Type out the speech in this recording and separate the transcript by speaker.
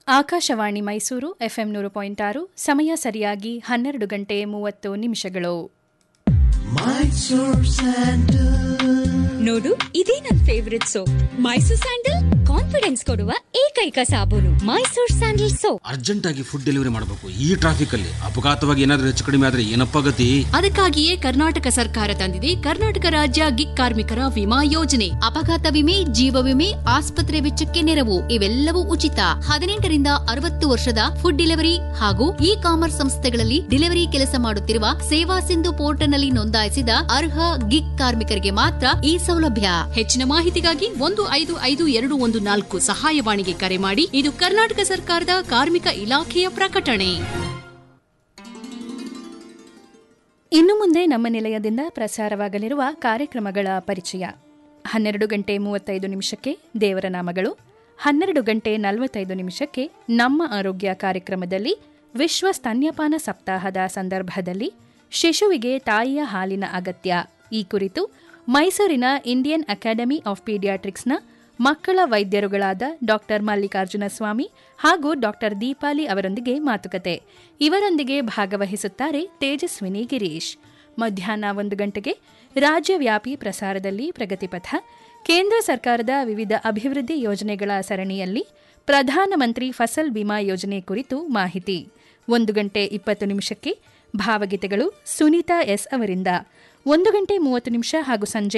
Speaker 1: Akashvani Mysuru FM ನೂರು point ಆರು ಸಮಯ ಸರಿಯಾಗಿ ಹನ್ನೆರಡು ಗಂಟೆ ಮೂವತ್ತು ನಿಮಿಷಗಳು
Speaker 2: ನೋಡು ಇದೇ ನನ್ favourite soap Mysore sandal confidence ಕೊಡುವ ಏಕೈಕ ಸಾಬೂನು ಮೈಸೂರ್ ಸ್ಯಾಂಡಲ್ ಸೋಪ್
Speaker 3: ಅರ್ಜೆಂಟ್ ಆಗಿ ಫುಡ್ ಡೆಲಿವರಿ ಮಾಡಬೇಕು ಈ ಟ್ರಾಫಿಕ್ ಅಲ್ಲಿ ಅಪಘಾತವಾಗಿ ಏನಾದ್ರೂ ಹೆಚ್ಚು ಕಡಿಮೆ ಆದ್ರೆ ಏನಪ್ಪ ಗತಿ
Speaker 4: ಅದಕ್ಕಾಗಿಯೇ ಕರ್ನಾಟಕ ಸರ್ಕಾರ ತಂದಿದೆ ಕರ್ನಾಟಕ ರಾಜ್ಯ ಗಿಗ್ ಕಾರ್ಮಿಕರ ವಿಮಾ ಯೋಜನೆ ಅಪಘಾತ ವಿಮೆ ಜೀವ ವಿಮೆ ಆಸ್ಪತ್ರೆ ವೆಚ್ಚಕ್ಕೆ ನೆರವು ಇವೆಲ್ಲವೂ ಉಚಿತ ಹದಿನೆಂಟರಿಂದ ಅರವತ್ತು ವರ್ಷದ ಫುಡ್ ಡೆಲಿವರಿ ಹಾಗೂ ಇ ಕಾಮರ್ಸ್ ಸಂಸ್ಥೆಗಳಲ್ಲಿ ಡೆಲಿವರಿ ಕೆಲಸ ಮಾಡುತ್ತಿರುವ ಸೇವಾ ಸಿಂಧು ಪೋರ್ಟಲ್ನಲ್ಲಿ ನೋಂದಾಯಿಸಿದ ಅರ್ಹ ಗಿಗ್ ಕಾರ್ಮಿಕರಿಗೆ ಮಾತ್ರ ಈ ಸೌಲಭ್ಯ ಹೆಚ್ಚಿನ ಮಾಹಿತಿಗಾಗಿ ಒಂದು ಐದು ಐದು ಎರಡು ಒಂದು ನಾಲ್ಕು ಸಹಾಯವಾಣಿಗೆ ಕರೆ ಮಾಡಿ ಇದು ಕರ್ನಾಟಕ ಸರ್ಕಾರದ ಕಾರ್ಮಿಕ ಇಲಾಖೆಯ ಪ್ರಕಟಣೆ
Speaker 1: ಇನ್ನು ಮುಂದೆ ನಮ್ಮ ನಿಲಯದಿಂದ ಪ್ರಸಾರವಾಗಲಿರುವ ಕಾರ್ಯಕ್ರಮಗಳ ಪರಿಚಯ ಹನ್ನೆರಡು ಗಂಟೆ ಮೂವತ್ತೈದು ನಿಮಿಷಕ್ಕೆ ದೇವರ ನಾಮಗಳು ಹನ್ನೆರಡು ಗಂಟೆ ನಲವತ್ತೈದು ನಿಮಿಷಕ್ಕೆ ನಮ್ಮ ಆರೋಗ್ಯ ಕಾರ್ಯಕ್ರಮದಲ್ಲಿ ವಿಶ್ವ ಸ್ತನ್ಯಪಾನ ಸಪ್ತಾಹದ ಸಂದರ್ಭದಲ್ಲಿ ಶಿಶುವಿಗೆ ತಾಯಿಯ ಹಾಲಿನ ಅಗತ್ಯ ಈ ಕುರಿತು ಮೈಸೂರಿನ ಇಂಡಿಯನ್ ಅಕಾಡೆಮಿ ಆಫ್ ಪೀಡಿಯಾಟ್ರಿಕ್ಸ್ನ ಮಕ್ಕಳ ವೈದ್ಯರುಗಳಾದ ಡಾಕ್ಟರ್ ಮಲ್ಲಿಕಾರ್ಜುನ ಸ್ವಾಮಿ ಹಾಗೂ ಡಾಕ್ಟರ್ ದೀಪಾಲಿ ಅವರೊಂದಿಗೆ ಮಾತುಕತೆ ಇವರೊಂದಿಗೆ ಭಾಗವಹಿಸುತ್ತಾರೆ ತೇಜಸ್ವಿನಿ ಗಿರೀಶ್ ಮಧ್ಯಾಹ್ನ ಒಂದು ಗಂಟೆಗೆ ರಾಜ್ಯವ್ಯಾಪಿ ಪ್ರಸಾರದಲ್ಲಿ ಪ್ರಗತಿಪಥ ಕೇಂದ್ರ ಸರ್ಕಾರದ ವಿವಿಧ ಅಭಿವೃದ್ಧಿ ಯೋಜನೆಗಳ ಸರಣಿಯಲ್ಲಿ ಪ್ರಧಾನಮಂತ್ರಿ ಫಸಲ್ ಬಿಮಾ ಯೋಜನೆ ಕುರಿತು ಮಾಹಿತಿ ಒಂದು ಗಂಟೆ ಇಪ್ಪತ್ತು ನಿಮಿಷಕ್ಕೆ ಭಾವಗೀತೆಗಳು ಸುನೀತಾ ಎಸ್ ಅವರಿಂದ ಒಂದು ಗಂಟೆ ಮೂವತ್ತು ನಿಮಿಷ ಹಾಗೂ ಸಂಜೆ